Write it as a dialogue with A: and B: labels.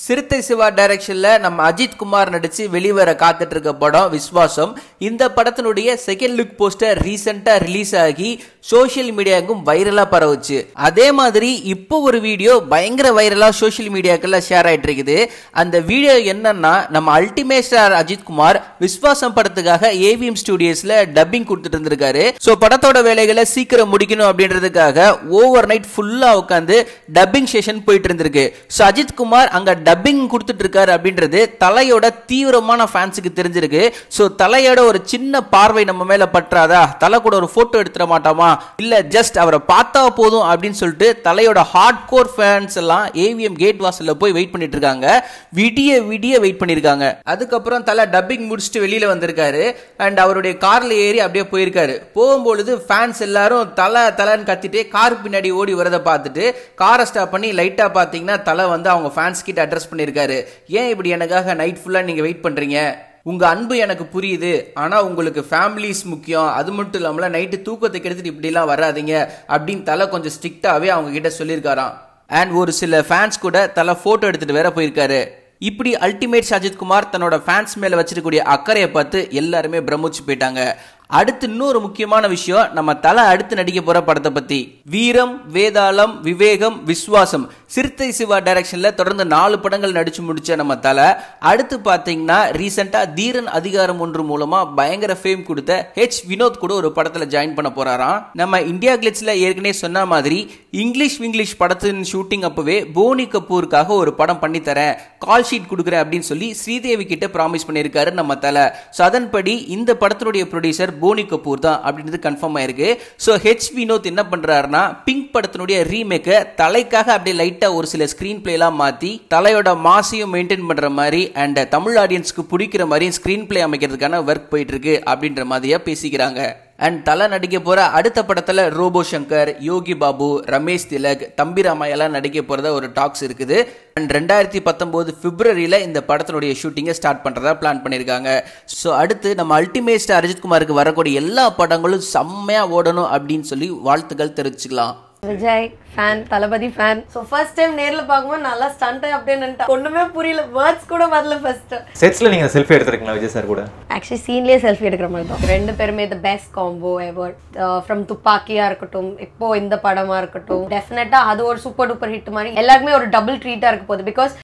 A: சிறுத்தை சிவா டைரக்ஷன்ல நம்ம அஜித் குமார் நடிச்சு வெளிவர காத்துட்டு இருக்க படம் விஸ்வாசம் இந்த படத்தினுடைய செகண்ட் லுக் போஸ்டர் ரீசெண்டா ரிலீஸ் ஆகி சோஷியல் மீடியாவுக்கும் வைரலா பரவுச்சு அதே மாதிரி இப்போ ஒரு வீடியோ பயங்கர வைரலா சோஷியல் மீடியாக்கள்ல ஷேர் ஆயிட்டு இருக்குது அந்த வீடியோ என்னன்னா நம்ம அல்டிமேட் ஸ்டார் அஜித் குமார் விஸ்வாசம் படத்துக்காக ஏவிஎம் ஸ்டுடியோஸ்ல டப்பிங் கொடுத்துட்டு இருந்திருக்காரு சோ படத்தோட வேலைகளை சீக்கிரம் முடிக்கணும் அப்படின்றதுக்காக ஓவர் நைட் ஃபுல்லா உட்காந்து டப்பிங் செஷன் போயிட்டு இருந்திருக்கு சோ அஜித் குமார் அங்க டப்பிங் கொடுத்துட்டு இருக்காரு அப்படின்றது தலையோட தீவிரமான ஃபேன்ஸுக்கு தெரிஞ்சிருக்கு சோ தலையோட ஒரு சின்ன பார்வை நம்ம மேல பற்றாதா தலை கூட ஒரு போட்டோ எடுத்துட மாட்டோமா இல்ல ஜஸ்ட் அவரை பார்த்தா போதும் அப்படின்னு சொல்லிட்டு தலையோட ஹார்ட் கோர் ஃபேன்ஸ் எல்லாம் ஏவிஎம் கேட் வாசல்ல போய் வெயிட் பண்ணிட்டு இருக்காங்க விடிய விடிய வெயிட் பண்ணிருக்காங்க அதுக்கப்புறம் தலை டப்பிங் முடிச்சுட்டு வெளியில வந்திருக்காரு அண்ட் அவருடைய கார்ல ஏறி அப்படியே போயிருக்காரு போகும்பொழுது ஃபேன்ஸ் எல்லாரும் தலை தலைன்னு கத்திட்டு கார் பின்னாடி ஓடி வரதை பார்த்துட்டு காரை ஸ்டாப் பண்ணி லைட்டா பாத்தீங்கன்னா தலை வந்து அவங்க ஃபேன்ஸ் கிட்ட அட்ரஸ் பண்ணிருக்காரு ஏன் இப்படி எனக்காக நைட் ஃபுல்லா நீங்க வெயிட் பண்றீங்க உங்க அன்பு எனக்கு புரியுது ஆனா உங்களுக்கு ஃபேமிலிஸ் முக்கியம் அது மட்டும் இல்லாமல நைட்டு தூக்கத்தை கெடுத்துட்டு இப்படிலாம் வராதீங்க அப்படின்னு தலை கொஞ்சம் ஸ்ட்ரிக்டாவே அவங்க கிட்ட சொல்லியிருக்காராம் அண்ட் ஒரு சில ஃபேன்ஸ் கூட தலை போட்டோ எடுத்துட்டு வேற போயிருக்காரு இப்படி அல்டிமேட் அஜித் குமார் தன்னோட ஃபேன்ஸ் மேல வச்சிருக்கக்கூடிய அக்கறையை பார்த்து எல்லாருமே பிரமிச்சு போயிட்டாங்க அடுத்து இன்னொரு முக்கியமான விஷயம் நம்ம தலை அடுத்து நடிக்க போற படத்தை பத்தி வீரம் வேதாளம் விவேகம் விஸ்வாசம் சிறுத்தை சிவா டைரக்ஷன்ல தொடர்ந்து நாலு படங்கள் நடிச்சு முடிச்ச நம்ம தலை அடுத்து பாத்தீங்கன்னா ரீசெண்டா தீரன் அதிகாரம் ஒன்று மூலமா பயங்கர ஃபேம் கொடுத்த ஹெச் வினோத் கூட ஒரு படத்துல ஜாயின் பண்ண போறாராம் நம்ம இந்தியா கிளிட்ஸ்ல ஏற்கனவே சொன்ன மாதிரி இங்கிலீஷ் விங்கிலீஷ் படத்தின் ஷூட்டிங் அப்பவே போனி கபூருக்காக ஒரு படம் பண்ணி தரேன் கால் ஷீட் கொடுக்குறேன் அப்படின்னு சொல்லி ஸ்ரீதேவி கிட்ட ப்ராமிஸ் பண்ணியிருக்காரு நம்ம தலை ஸோ அதன்படி இந்த படத்தினுடைய ப்ரொடியூசர் போனி கபூர் தான் அப்படின்றது கன்ஃபார்ம் ஆயிருக்கு ஸோ ஹெச் வினோத் என்ன பண்றாருன்னா பிங்க் படத்தினுடைய ரீமேக்கை தலைக்காக அப்படியே லைட்டா ஒரு சில ஸ்கிரீன் பிளேலாம் மாத்தி தலையோட மாசையும் மெயின்டைன் பண்ற மாதிரி அண்ட் தமிழ் ஆடியன்ஸ்க்கு பிடிக்கிற மாதிரி ஸ்கிரீன் பிளே அமைக்கிறதுக்கான ஒர்க் போயிட்டு இருக்கு அப்படின்ற மாதிரியா பேசிக்கிறாங்க அண்ட் தலை நடிக்க போற அடுத்த படத்துல ரோபோ சங்கர் யோகி பாபு ரமேஷ் திலக் தம்பி ராமாயெல்லாம் நடிக்க போறதா ஒரு டாக்ஸ் இருக்குது அண்ட் ரெண்டாயிரத்தி பத்தொன்பது பிப்ரவரியில இந்த படத்தினுடைய ஷூட்டிங்கை ஸ்டார்ட் பண்றதா பிளான் பண்ணிருக்காங்க ஸோ அடுத்து நம்ம அல்டிமேட் ஸ்டார் அஜித் குமாருக்கு வரக்கூடிய எல்லா படங்களும் செம்மையா ஓடணும் அப்படின்னு சொல்லி வாழ்த்துக்கள் தெரிவிச்சுக்கலாம்
B: Vijay fan Thalapathy fan so first time நேர்ல பார்க்கும்போது நல்லா ஸ்டண்ட் அப்படியே நின்ட்டா ஒண்ணுமே புரியல வேர்ட்ஸ் கூட வரல ஃபர்ஸ்ட்
C: செட்ஸ்ல நீங்க செல்ஃபி எடுத்திருக்கீங்களா விஜய் சார் கூட
B: ஆக்சுவலி சீன்லேயே செல்ஃபி எடுக்கிற மாதிரி தான் ரெண்டு பேருமே the best combo ever from துப்பாக்கியா இருக்கட்டும் இப்போ இந்த படமா இருக்கட்டும் டெஃபினட்டா அது ஒரு சூப்பர் டூப்பர் ஹிட் மாதிரி எல்லாருக்குமே ஒரு டபுள் ட்ரீட்டா இருக்க போகுது பிகாஸ்